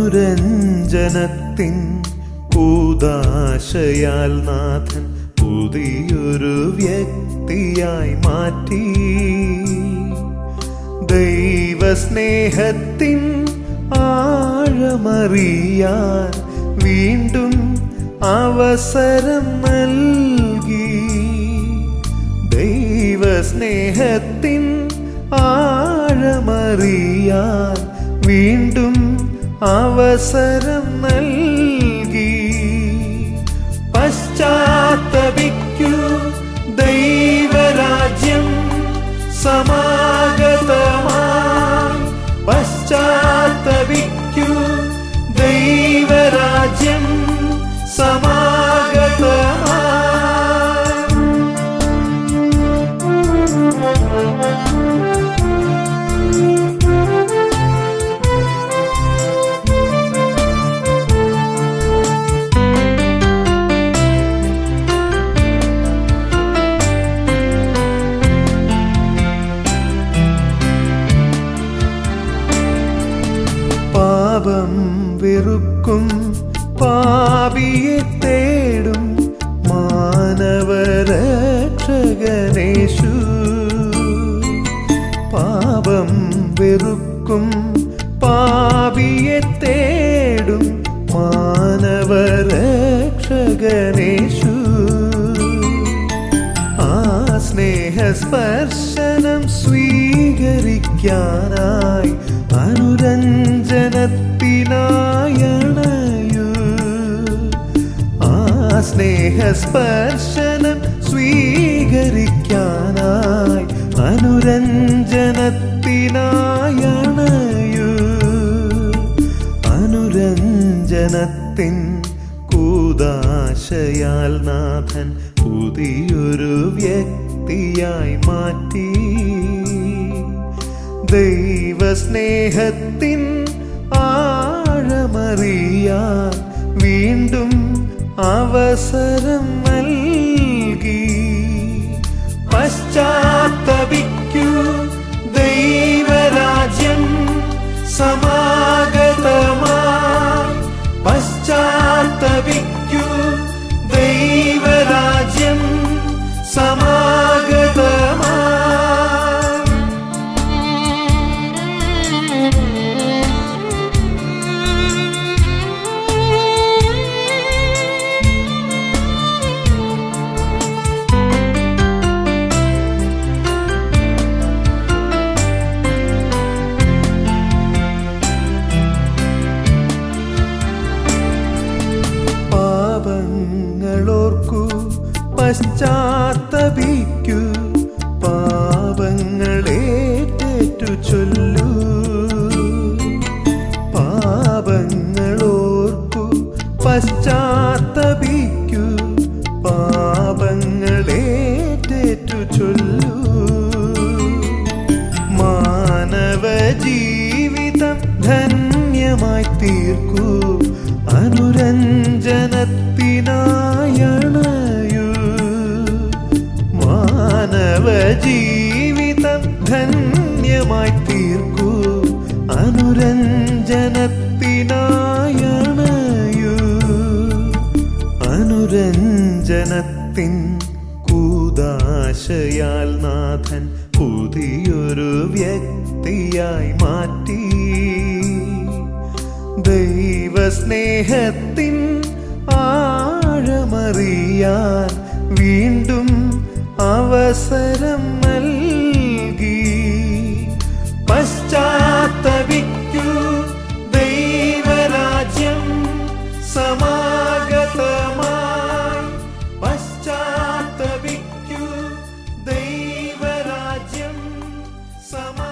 അനുരഞ്ജനത്തിൻ കൂതാശയാൽ നാഥൻ പുതിയൊരു വ്യക്തിയായി മാറ്റി ദൈവസ്നേഹത്തിൻ ആഴമറിയാൻ വീണ്ടും അവസരം നൽകി ദൈവസ്നേഹത്തിൻ ആഴമറിയാൻ വീണ്ടും അവസരം നൽകി പശ്ചാത്തപിക്കൂ ദൈവരാജ്യം സമാഗതമായി പശ്ചാത്തപിക്കൂ ദൈവരാജ്യം സമാഗതമായി പാപം വെറുക്കും പാപിയെ തേടും മാനവരക്ഷകനേശു പാപം വെറുക്കും പാപിയെ തേടും മാനവരക്ഷകനേശു ആ സ്നേഹസ്പർശനം സ്വീകരിക്കാനായി അനുരഞ്ജനത്തിനായണയു ആ സ്നേഹസ്പർശനം സ്വീകരിക്കാനായി അനുരഞ്ജനത്തിനായണയു അനുരഞ്ജനത്തിൻ കൂതാശയാൽ നാഥൻ പുതിയൊരു വ്യക്തിയായി മാറ്റി ദൈവസ്നേഹത്തിൻ ആഴമറിയാൻ വീണ്ടും അവസരം നൽകി പശ്ചാത്തപിക്കൂ ദൈവരാജ്യം സമാഗതമായി പശ്ചാത്തപിക്കൂ ദൈവരാജ്യം സമാഗതമായി പാപങ്ങളോർക്കു പശ്ചാത്തപിക്കൂ പാപങ്ങളേറ്റു ചൊല്ലൂ പാപങ്ങളോർക്കു പശ്ചാത്തപിക്കൂ പാപങ്ങളേറ്റു ചൊല്ലൂ മാനവ ജീവിതം ധന്യമായി തീർക്കൂ അനുരഞ്ജനത്തിനായണയു മാനവ ജീവിതം ധന്യമായി തീർക്കൂ അനുരഞ്ജനത്തിനായണയു അനുരഞ്ജനത്തിൻ കൂതാശയാൽ നാഥൻ പുതിയൊരു വ്യക്തിയായി മാറ്റി ദൈവസ്നേഹത്തിൻ ആഴമറിയാൻ വീണ്ടും അവസരം നൽകി പശ്ചാത്തപിക്കൂ ദൈവരാജ്യം സമാഗതമായി പശ്ചാത്തപിക്കൂ ദൈവരാജ്യം സമാ